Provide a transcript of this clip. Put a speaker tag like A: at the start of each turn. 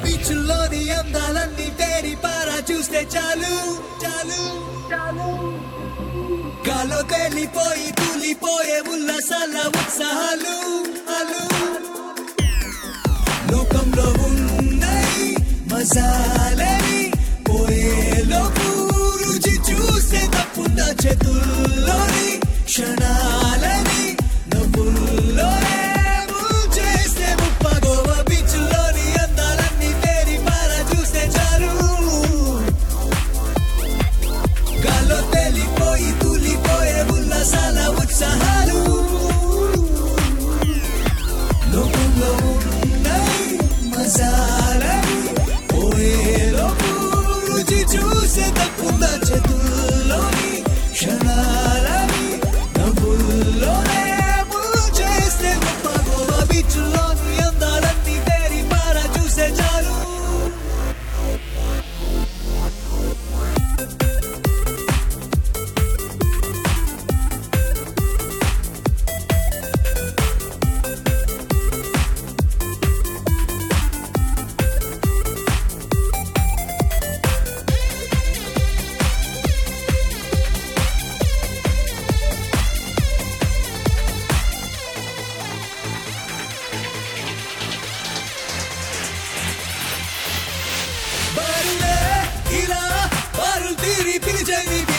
A: బీచ్లోని అందాలన్నీ తేరి పారా చూస్తే చాలు చాలు చాలు గాలో తేలిపోయి తూలిపోయే ఉల్లాసాల ఉత్సాహాలు అలు లోకంలో ఉన్నాయి మజాలని పోయేలోపు రుచి చూసే తప్పుందా చేతుల్లోని క్షణాలని నవ్వుల్లోనే చేస్తే ముప్ప గోవా బీచ్ లోని అందాలన్నీ తేరి పారా చూస్తే చాలు గాల్లో తేలిపోయి తూలిపోయే ఉల్లాసాల ఉత్సాహాలు లోకంలో ఉన్నాయి మసాలని పోయేలోపు రుచి చూసే తప్పుందా చేతుల్లోని క్షణాలని నవ్వుల్లోనే చేస్తే గొప్ప గోవా బీచ్లోని అందాలన్నీ తేరి పారా చూసే చాలు బారులే ఇలా బారులు తీరి పిలిచేది